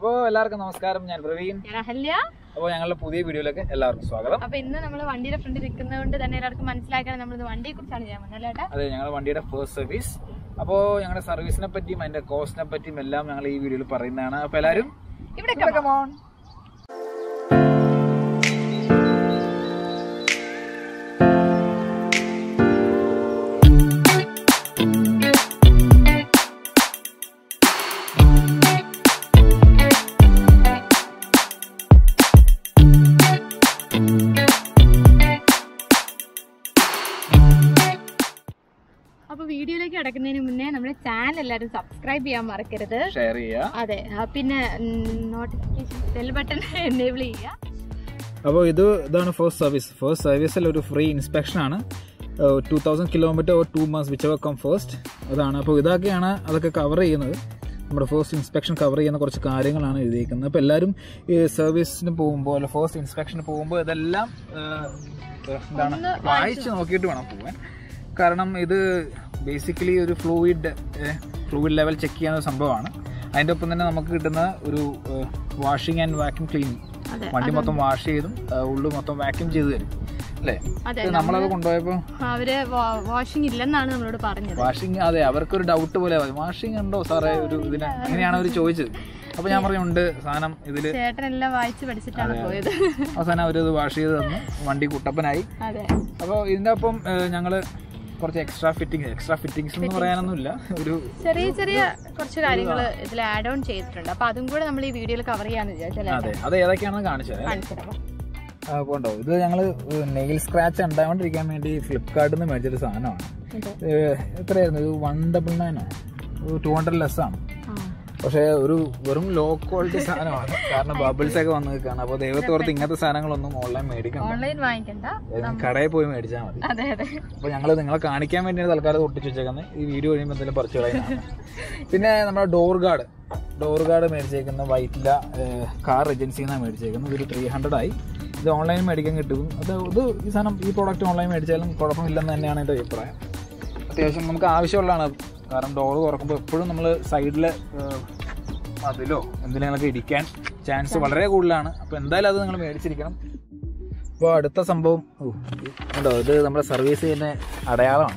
അപ്പോൾ എല്ലാവർക്കും നമസ്കാരം ഞാൻ പ്രവീൺ ഞാൻ അഹല്യ അപ്പോൾ ഞങ്ങളുടെ പുതിയ വീഡിയോയിലേക്ക് എല്ലാവർക്കും സ്വാഗതം അപ്പൊ ഇന്ന് നമ്മൾ വണ്ടിയുടെ ഫ്രണ്ടിൽ നിൽക്കുന്നതുകൊണ്ട് തന്നെ എല്ലാവർക്കും മനസ്സിലാക്കാൻ നമ്മൾ വണ്ടിയെ കുറിച്ചാണ് ചെയ്യാൻ പോകുന്നത് അല്ലേട്ടാ അതെ ഞങ്ങളുടെ വണ്ടിയുടെ ഫസ്റ്റ് സർവീസ് അപ്പോൾ ഞങ്ങളുടെ സർവീസിനെ പറ്റിയും അതിന്റെ കോസ്റ്റിനെ പറ്റിയും എല്ലാം ഞങ്ങൾ ഈ വീഡിയോയിൽ പറയുന്നതാണ് അപ്പോൾ എല്ലാവരും ഇവിടെ ഇവിടെ come on. അപ്പൊ വീഡിയോയിലേക്ക് കിടക്കുന്നതിന് മുന്നേ നമ്മുടെ ചാനൽ എല്ലാവരും സബ്സ്ക്രൈബ് ചെയ്യാൻ മറക്കരുത് ഷെയർ ചെയ്യുക അതെ ആ, പിന്നെ നോട്ടിഫിക്കേഷൻ ബെൽ ബട്ടൺ എനേബിൾ ചെയ്യുക അപ്പോൾ ഇത് ഇതാണ് ഫസ്റ്റ് സർവീസ് ഫസ്റ്റ് സർവീസിൽ ഒരു ഫ്രീ ഇൻസ്പെക്ഷൻ ആണ് two thousand kilometre or two months which come first അതാണ് അപ്പോൾ ഇതൊക്കെയാണ് അതൊക്കെ കവർ ചെയ്യുന്നത് നമ്മുടെ ഫസ്റ്റ് ഇൻസ്പെക്ഷൻ കവർ ചെയ്യുന്ന കുറച്ച് കാര്യങ്ങളാണ് എഴുതിയിരിക്കുന്നത് അപ്പോൾ എല്ലാവരും ഈ സർവീസിന് പോകുമ്പോൾ അല്ല ഫസ്റ്റ് ഇൻസ്പെക്ഷന് പോകുമ്പോൾ ഇതെല്ലാം ഏഹ്, എന്താണ് വായിച്ച് നോക്കിയിട്ട് വേണം പോകാൻ കാരണം ഇത് ബേസിക്കലി ഒരു ഫ്ലൂയിഡ് ഫ്ലൂയിഡ് ലെവൽ ചെക്ക് ചെയ്യുന്ന സംഭവമാണ് അതിൻ്റെ ഒപ്പം തന്നെ നമുക്ക് കിട്ടുന്ന ഒരു വാഷിംഗ് ആൻഡ് വാക്യൂം ക്ലീനിങ് അതെ വണ്ടി മൊത്തം വാഷ് ചെയ്തും ആ, ഉള്ളു മൊത്തം വാക്യൂം ചെയ്ത് തരും അല്ലേ അതെ ഇത് നമ്മളത് കൊണ്ടുപോയപ്പോൾ അവര് വാഷിംഗ് ഇല്ലെന്നാണ് നമ്മളോട് പറഞ്ഞത് വാഷിംഗ് അതെ അവർക്കൊരു ഡൗട്ട് പോലെ വാഷിംഗ് ഉണ്ടോ സാറേ ഒരു ഇതിന് അങ്ങനെയാണ് അവർ ചോദിച്ചത് അപ്പൊ ഞാൻ പറഞ്ഞു ഉണ്ട് സാധനം ഇതില് ചേട്ടൻ എല്ലാം വായിച്ച് പഠിച്ചിട്ടാണ് പോയത് അവസാനം അവരത് വാഷ് ചെയ്ത് തന്നു വണ്ടി കുട്ടപ്പനായി അതെ അപ്പോൾ ഇതിന്റെ ഒപ്പം ഏ, ഞങ്ങള് കുറച്ച് എക്സ്ട്രാ ഫിറ്റിംഗ്സ് എക്സ്ട്രാ ഫിറ്റിംഗ്സ് എന്ന് പറയാനൊന്നുമില്ല ഒരു ചെറിയ ചെറിയ കുറച്ച് കാര്യങ്ങൾ ഇതിൽ ആഡ് ഓൺ ചെയ്തിട്ടുണ്ട് അപ്പൊ അതും കൂടെ നമ്മൾ ഈ വീഡിയോയിൽ കവർ ചെയ്യാന്ന് വിചാരിച്ചല്ലേ അതെ അത് ഏതൊക്കെയാണെന്ന് കാണിച്ചത് കാണിച്ചിടാം ആ, പോണ്ടോ ഇത് ഞങ്ങള് നെയിൽ സ്ക്രാച്ച് ഉണ്ടാവാണ്ടിരിക്കാൻ വേണ്ടി ഫ്ലിപ്കാർട്ടിൽ നിന്ന് മേടിച്ചൊരു സാധനമാണ് അതെ ഏ, എത്രയായിരുന്നു ഇത് വൺ ഡബിൾ നയനോ ടു ഹൺഡ്രഡ് ലെസ് ആണ് ആ പക്ഷേ ഒരു വെറും ലോ ക്വാളിറ്റി സാധനമാണ് കാരണം ബബിൾസ് ഒക്കെ വന്ന് നിൽക്കുകയാണ് അപ്പോൾ ദൈവത്തോർത്ത് ഇങ്ങനത്തെ സാധനങ്ങളൊന്നും ഓൺലൈൻ മേടിക്കണ്ട ഓൺലൈൻ വാങ്ങിക്കണ്ട ഏതെങ്കിലും കടയിൽ പോയി മേടിച്ചാൽ മതി അതെ അതെ അപ്പോൾ ഞങ്ങൾ നിങ്ങളെ കാണിക്കാൻ വേണ്ടിയാണ് തൽക്കാലം ഒട്ടിച്ച് വെച്ചേക്കുന്നത് ഈ വീഡിയോ കഴിയുമ്പോൾ എന്തെങ്കിലും പറിച്ചു കളയുന്നതാണ് പിന്നെ നമ്മുടെ ഡോർ ഗാർഡ് ഡോർ ഗാർഡ് മേടിച്ചേക്കുന്ന വൈറ്റില കാർ ഏജൻസിയിൽ നിന്നാണ് മേടിച്ചേക്കുന്നത് ഇതൊരു ത്രീ ഹൺഡ്രഡ് ആയി ഇത് ഓൺലൈൻ മേടിക്കാൻ കിട്ടും അത് ഇത് ഈ സാധനം ഈ പ്രോഡക്റ്റ് ഓൺലൈൻ മേടിച്ചാലും കുഴപ്പമില്ലെന്ന് തന്നെയാണ് എൻ്റെ അഭിപ്രായം അത്യാവശ്യം നമുക്ക് ആവശ്യമുള്ളതാണ് കാരണം ഡോർ തുറക്കുമ്പോൾ എപ്പോഴും നമ്മൾ സൈഡിൽ അതിലോ എന്തിനൊക്കെ ഇരിക്കാൻ ചാൻസ് വളരെ കൂടുതലാണ് അപ്പോൾ എന്തായാലും അത് നിങ്ങൾ മേടിച്ചിരിക്കണം അപ്പോൾ അടുത്ത സംഭവം ഓ ഉണ്ടോ ഇത് നമ്മുടെ സർവീസ് ചെയ്യുന്ന അടയാളമാണ്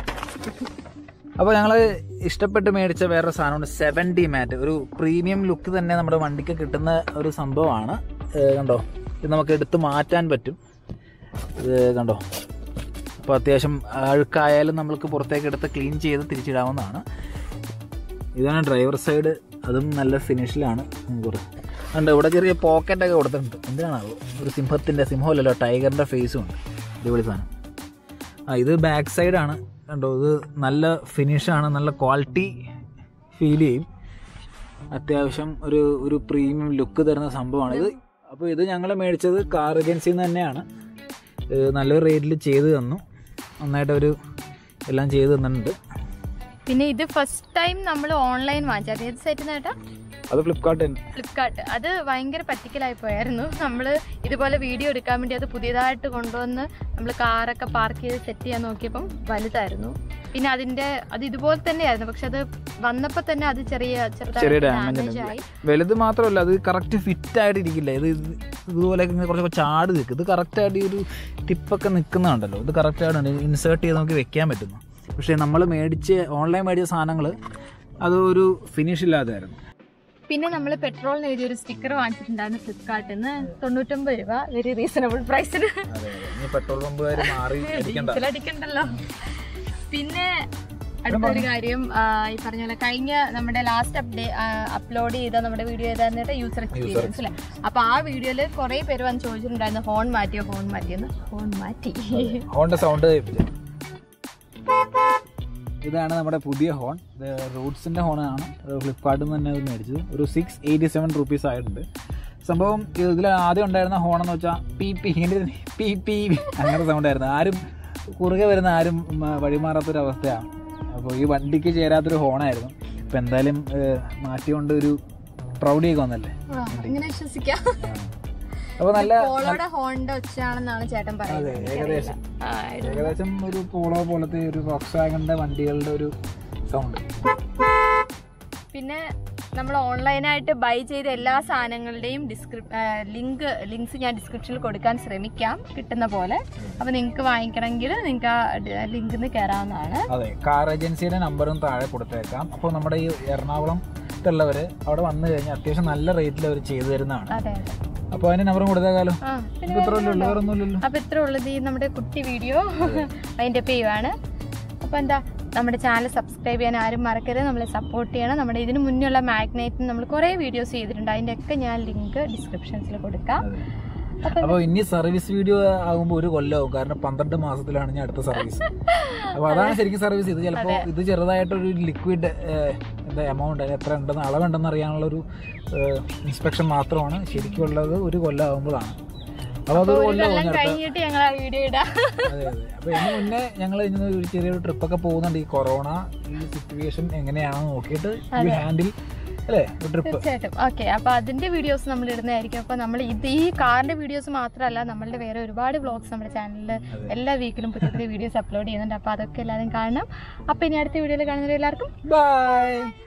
അപ്പോൾ ഞങ്ങൾ ഇഷ്ടപ്പെട്ട് മേടിച്ച വേറൊരു സാധനമുണ്ട് സെവൻറ്റി മാറ്റ് ഒരു പ്രീമിയം ലുക്ക് തന്നെ നമ്മുടെ വണ്ടിക്ക് കിട്ടുന്ന ഒരു സംഭവമാണ് ഏഹ് കണ്ടോ ഇത് നമുക്ക് എടുത്ത് മാറ്റാൻ പറ്റും ഇത് കണ്ടോ അപ്പോൾ അത്യാവശ്യം അഴുക്കായാലും നമ്മൾക്ക് പുറത്തേക്ക് എടുത്ത് ക്ലീൻ ചെയ്ത് തിരിച്ചിടാവുന്നതാണ് ഇതാണ് ഡ്രൈവർ സൈഡ് അതും നല്ല ഫിനിഷിലാണ് ഉണ്ട് ഇവിടെ ചെറിയ പോക്കറ്റൊക്കെ കൊടുത്തിട്ടുണ്ട് എന്തിനാണോ ഒരു സിംഹത്തിൻ്റെ സിംഹമല്ലല്ലോ ടൈഗറിൻ്റെ ഫേസും ഉണ്ട് അടിപൊളി സാധനം ആ ഇത് ബാക്ക് സൈഡാണ് കണ്ടോ ഇത് നല്ല ഫിനിഷാണ് നല്ല ക്വാളിറ്റി ഫീൽ ചെയ്യും അത്യാവശ്യം ഒരു ഒരു പ്രീമിയം ലുക്ക് തരുന്ന സംഭവമാണ് ഇത് അപ്പോൾ ഇത് ഞങ്ങൾ മേടിച്ചത് കാർ ഏജൻസിയിൽ നിന്ന് തന്നെയാണ് ഏഹ് നല്ലൊരു റേറ്റിൽ ചെയ്ത് തന്നു നന്നായിട്ട് ഒരു എല്ലാം ചെയ്ത് തന്നിട്ടുണ്ട് പിന്നെ ഇത് ഫസ്റ്റ് ടൈം നമ്മൾ ഓൺലൈൻ വാങ്ങിച്ചത് ഏത് സൈറ്റിൽ നിന്ന് കേട്ടാ അത് ഫ്ലിപ്കാർട്ട് തന്നെ ഫ്ലിപ്കാർട്ട് അത് ഭയങ്കര പറ്റിക്കലായി പോയായിരുന്നു നമ്മൾ ഇതുപോലെ വീഡിയോ എടുക്കാൻ വേണ്ടി അത് പുതിയതായിട്ട് കൊണ്ടുവന്ന് നമ്മൾ കാറൊക്കെ പാർക്ക് ചെയ്ത് സെറ്റ് ചെയ്യാൻ നോക്കിയപ്പം വലുതായിരുന്നു പിന്നെ അതിന്റെ അത് ഇതുപോലെ തന്നെയായിരുന്നു പക്ഷെ അത് വന്നപ്പോൾ തന്നെ അത് ചെറിയ ചെറിയ ചെറുതായിട്ട് ഡാമേജ് ഡാമേജ് ആയി വലുത് മാത്രമല്ല അത് കറക്റ്റ് ഫിറ്റ് ആയിട്ട് ഇരിക്കില്ല ഇത് ഇത് ഇതുപോലെ ഇങ്ങനെ കുറച്ച് ചാട് നിൽക്കും ഇത് കറക്റ്റായിട്ട് ഈ ഒരു ടിപ്പൊക്കെ നിൽക്കുന്നുണ്ടല്ലോ ഇത് കറക്റ്റായിട്ട് ഇൻസേർട്ട് ചെയ്ത് നമുക്ക് വെക്കാൻ പറ്റുന്നു പക്ഷേ നമ്മൾ മേടിച്ച് ഓൺലൈൻ മേടിച്ച സാധനങ്ങൾ അത് ഒരു ഫിനിഷ് ഇല്ലാതായിരുന്നു പിന്നെ നമ്മൾ പെട്രോളിന് എഴുതിയ ഒരു സ്റ്റിക്കർ വാങ്ങിച്ചിട്ടുണ്ടായിരുന്നു ഫ്ലിപ്കാർട്ടിൽ നിന്ന് തൊണ്ണൂറ്റൊമ്പത് രൂപ വെരി റീസണബിൾ പ്രൈസിന് അതെ ഇനി പെട്രോൾ പമ്പുകാർ മാറി അടിക്കണ്ട ഡീസൽ അടിക്കണ്ടല്ലോ പിന്നെ അടുത്തൊരു കാര്യം ആ, ഈ പറഞ്ഞ പോലെ കഴിഞ്ഞ നമ്മുടെ ലാസ്റ്റ് അപ്ഡേ അപ്ലോഡ് ചെയ്ത നമ്മുടെ വീഡിയോ ഏതാന്നിട്ട് യൂസർ എക്സ്പീരിയൻസ് അല്ലേ അപ്പൊ ആ വീഡിയോയില് കുറെ പേര് വന്ന് ചോദിച്ചിട്ടുണ്ടായിരുന്നു ഹോൺ മാറ്റിയോ ഹോൺ മാറ്റിയെന്ന് ഹോൺ മാറ്റി ഹോണിന്റെ സൗണ്ട് ഇതാണ് നമ്മുടെ പുതിയ ഹോൺ ഇത് റൂട്ട്സിന്റെ ഹോണാണ് ഫ്ലിപ്കാർട്ടിൽ നിന്ന് തന്നെ അത് മേടിച്ചത് ഒരു സിക്സ് എയ്റ്റി സെവൻ റുപ്പീസ് ആയിട്ടുണ്ട് സംഭവം ഇതിൽ ആദ്യം ഉണ്ടായിരുന്ന ഹോൺ എന്ന് വെച്ചാൽ പി പി ഇങ്ങനെ പി പി അങ്ങനത്തെ സൗണ്ട് ആയിരുന്നു ആരും കുറുകെ വരുന്ന ആരും മ- വഴിമാറാത്തൊരു അവസ്ഥയാണ് അപ്പോൾ ഈ വണ്ടിക്ക് ചേരാത്തൊരു ഹോണായിരുന്നു ഇപ്പം എന്തായാലും ഏഹ്, മാറ്റിക്കൊണ്ട് ഒരു പ്രൗഡിയൊക്കെ വന്നല്ലേ ഇങ്ങനെ വിശ്വസിക്കാം അപ്പോൾ നല്ല പോളോയുടെ ഹോണിന്റെ ഒച്ചയാണെന്നാണ് ചേട്ടൻ പറയുന്നത് അതെ, ഏകദേശം. ആ, ഇത് ഏകദേശം ഒരു പോളോ പോലത്തെ ഒരു റോക്സ് വാഗണിന്റെ വണ്ടികളുടെ ഒരു സൗണ്ട് പിന്നെ നമ്മൾ ഓൺലൈനായിട്ട് ബൈ ചെയ്ത എല്ലാ സാധനങ്ങളുടെയും ഡിസ്ക്രിപ് ലിങ്ക് ലിങ്ക്സ് ഞാൻ ഡിസ്ക്രിപ്ഷനിൽ കൊടുക്കാൻ ശ്രമിക്കാം കിട്ടുന്ന പോലെ അപ്പോൾ നിങ്ങൾക്ക് വാങ്ങിക്കണമെങ്കിൽ നിങ്ങൾക്ക് ആ ലിങ്കിൽ നിന്ന് കയറാവുന്നതാണ് അതെ കാർ ഏജൻസിയുടെ നമ്പറും താഴെ കൊടുത്തേക്കാം അപ്പോൾ നമ്മുടെ ഈ എറണാകുളത്തുള്ളവർ അവിടെ വന്നു കഴിഞ്ഞാൽ അത്യാവശ്യം നല്ല റേറ്റിൽ അവർ ചെയ്തു തരുന്നതാണ് അതെ അതെ അപ്പോൾ അതിന് നമ്പറും കൊടുത്തേക്കാലോ ആ പിന്നെ ഇപ്പൊ ഇത്രയല്ലേ ഉള്ളൂ വേറെ ഒന്നുമില്ലല്ലോ അപ്പോൾ ഇത്ര ഉള്ളത് ഈ നമ്മുടെ കുട്ടി വീഡിയോ അതിൻ്റെ ചെയ്യുവാണ് അപ്പോൾ എന്താ നമ്മുടെ ചാനൽ സബ്സ്ക്രൈബ് ചെയ്യാൻ ആരും മറക്കരുത് നമ്മളെ സപ്പോർട്ട് ചെയ്യണം നമ്മുടെ ഇതിന് മുന്നുള്ള മാഗ്നൈറ്റിന് നമ്മൾ കുറേ വീഡിയോസ് ചെയ്തിട്ടുണ്ട് അതിൻ്റെ ഒക്കെ ഞാൻ ലിങ്ക് ഡിസ്ക്രിപ്ഷൻസിൽ കൊടുക്കാം അതെ. അപ്പോൾ ഇനി സർവീസ് വീഡിയോ ആകുമ്പോൾ ഒരു കൊല്ലമാവും കാരണം പന്ത്രണ്ട് മാസത്തിലാണ് ഞാൻ അടുത്ത സർവീസ് അപ്പോൾ അതാണ് ശരിക്കും സർവീസ് ഇത് ചിലപ്പോൾ ഇത് ചെറുതായിട്ടൊരു ലിക്വിഡ് എന്താ എമൗണ്ട് എത്ര ഉണ്ടെന്ന് അളവുണ്ടെന്ന് അറിയാനുള്ള ഒരു ഇൻസ്പെക്ഷൻ മാത്രമാണ് ശരിക്കുള്ളത് ഒരു കൊല്ലം ആകുമ്പോഴാണ് അപ്പോൾ അതൊരു ഒരു കൊല്ലമാവും കൊല്ലം അടുത്ത കഴിഞ്ഞിട്ട് ഞങ്ങൾ ആ വീഡിയോ ഇടാം അതെ അതെ അപ്പോൾ ഇതിന് മുന്നേ ഞങ്ങൾ ഇന്ന് ഒരു ചെറിയൊരു ട്രിപ്പൊക്കെ പോകുന്നുണ്ട് ഈ കൊറോണ ഈ സിറ്റുവേഷൻ എങ്ങനെയാണെന്ന് നോക്കിയിട്ട് ഈ ഹാൻഡിൽ അല്ലേ ഒരു ട്രിപ്പ് തീർച്ചയായിട്ടും ഓക്കെ അപ്പോൾ അതിൻ്റെ വീഡിയോസ് നമ്മൾ ഇടുന്നതായിരിക്കും അപ്പോൾ നമ്മൾ ഇത് ഈ കാറിൻ്റെ വീഡിയോസ് മാത്രമല്ല നമ്മളുടെ വേറെ ഒരുപാട് വ്ളോഗ്സ് നമ്മുടെ ചാനലിൽ എല്ലാ വീക്കിലും പുതിയ പുതിയ വീഡിയോസ് അപ്ലോഡ് ചെയ്യുന്നുണ്ട് അപ്പോൾ അതൊക്കെ എല്ലാവരും കാണണം അപ്പോൾ ഇനി അടുത്ത വീഡിയോയിൽ കാണുന്നവർ എല്ലാവർക്കും ബൈ